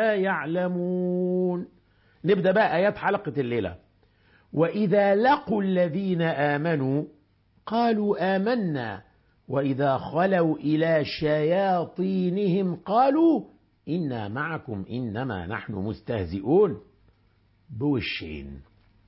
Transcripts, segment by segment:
لا يعلمون نبدأ بقى آيات حلقة الليلة وإذا لقوا الذين آمنوا قالوا آمنا وإذا خلوا إلى شياطينهم قالوا إنا معكم إنما نحن مستهزئون بوشين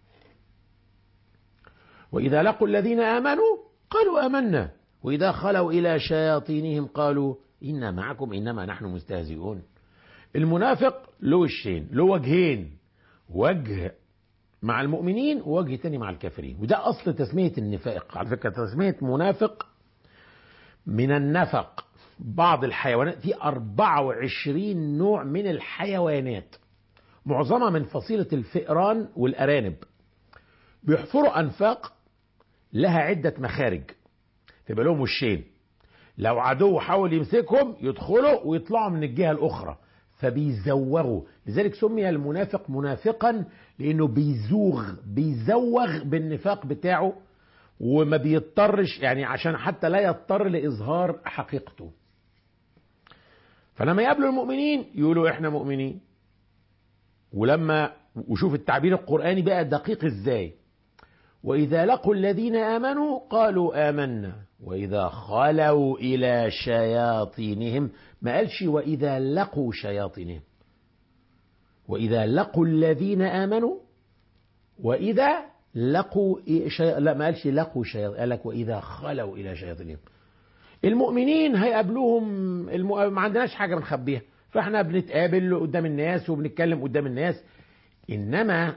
وإذا لقوا الذين آمنوا قالوا آمنا وإذا خلوا إلى شياطينهم قالوا إنا معكم إنما نحن مستهزئون المنافق له وشين له وجهين وجه مع المؤمنين ووجه تاني مع الكافرين وده أصل تسمية النفاق على فكرة تسمية منافق من النفق بعض الحيوانات في 24 نوع من الحيوانات معظمها من فصيلة الفئران والأرانب بيحفروا أنفاق لها عدة مخارج تبقى لهم وشين لو عدو حاول يمسكهم يدخلوا ويطلعوا من الجهة الأخرى فبيزوغوا لذلك سمي المنافق منافقا لأنه بيزوغ بيزوغ بالنفاق بتاعه وما بيضطرش يعني عشان حتى لا يضطر لإظهار حقيقته فلما يقابلوا المؤمنين يقولوا احنا مؤمنين ولما وشوف التعبير القرآني بقى دقيق ازاي وإذا لقوا الذين آمنوا قالوا آمنا وإذا خلوا إلى شياطينهم ما قالش وإذا لقوا شياطينهم وإذا لقوا الذين آمنوا وإذا لقوا شي... لا ما قالش لقوا شياطين قال لك وإذا خلوا إلى شياطينهم المؤمنين هيقابلوهم الم... ما عندناش حاجة بنخبيها فاحنا بنتقابل قدام الناس وبنتكلم قدام الناس إنما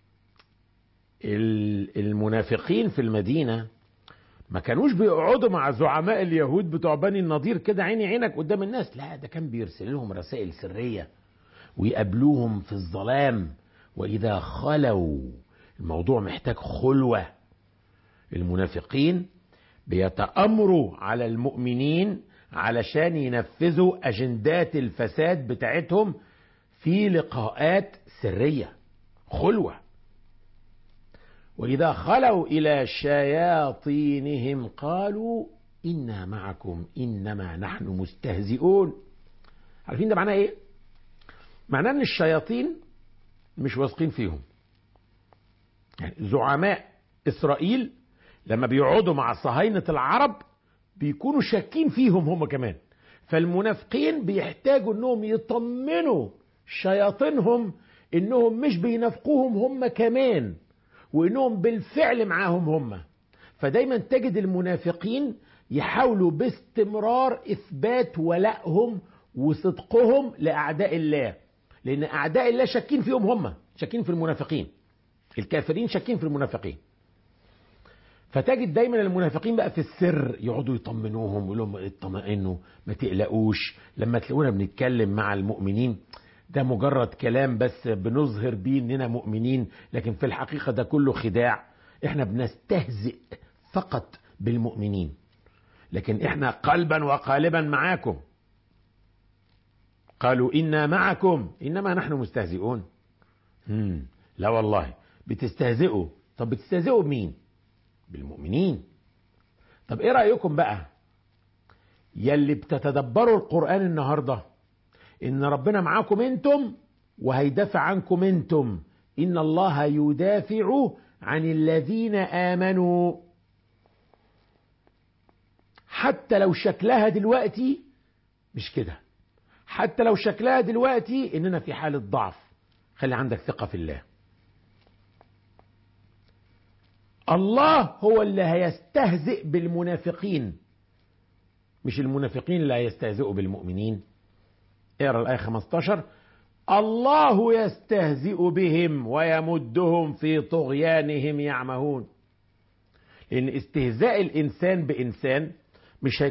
المنافقين في المدينة ما كانوش بيقعدوا مع زعماء اليهود بتوع بني النضير كده عيني عينك قدام الناس لا ده كان بيرسل لهم رسائل سرية ويقابلوهم في الظلام وإذا خلوا الموضوع محتاج خلوة المنافقين بيتأمروا على المؤمنين علشان ينفذوا أجندات الفساد بتاعتهم في لقاءات سرية خلوة وإذا خلوا إلى شياطينهم قالوا إنا معكم إنما نحن مستهزئون عارفين ده معناه إيه؟ معناه إن الشياطين مش واثقين فيهم يعني زعماء إسرائيل لما بيقعدوا مع صهاينة العرب بيكونوا شاكين فيهم هم كمان فالمنافقين بيحتاجوا انهم يطمنوا شياطينهم انهم مش بينافقوهم هم كمان وانهم بالفعل معاهم هم فدايما تجد المنافقين يحاولوا باستمرار اثبات ولائهم وصدقهم لاعداء الله لان اعداء الله شاكين فيهم هم شاكين في المنافقين الكافرين شاكين في المنافقين فتجد دايما المنافقين بقى في السر يقعدوا يطمنوهم يقول لهم اطمئنوا ما تقلقوش لما تلاقونا بنتكلم مع المؤمنين ده مجرد كلام بس بنظهر بيه اننا مؤمنين لكن في الحقيقه ده كله خداع احنا بنستهزئ فقط بالمؤمنين لكن احنا قلبا وقالبا معاكم قالوا انا معكم انما نحن مستهزئون مم. لا والله بتستهزئوا طب بتستهزئوا بمين بالمؤمنين طب ايه رايكم بقى يلي بتتدبروا القران النهارده ان ربنا معاكم انتم وهيدافع عنكم انتم ان الله يدافع عن الذين امنوا حتى لو شكلها دلوقتي مش كده حتى لو شكلها دلوقتي اننا في حاله ضعف خلي عندك ثقه في الله الله هو اللي هيستهزئ بالمنافقين مش المنافقين اللي هيستهزئوا بالمؤمنين اقرا الايه 15 الله يستهزئ بهم ويمدهم في طغيانهم يعمهون لان استهزاء الانسان بانسان مش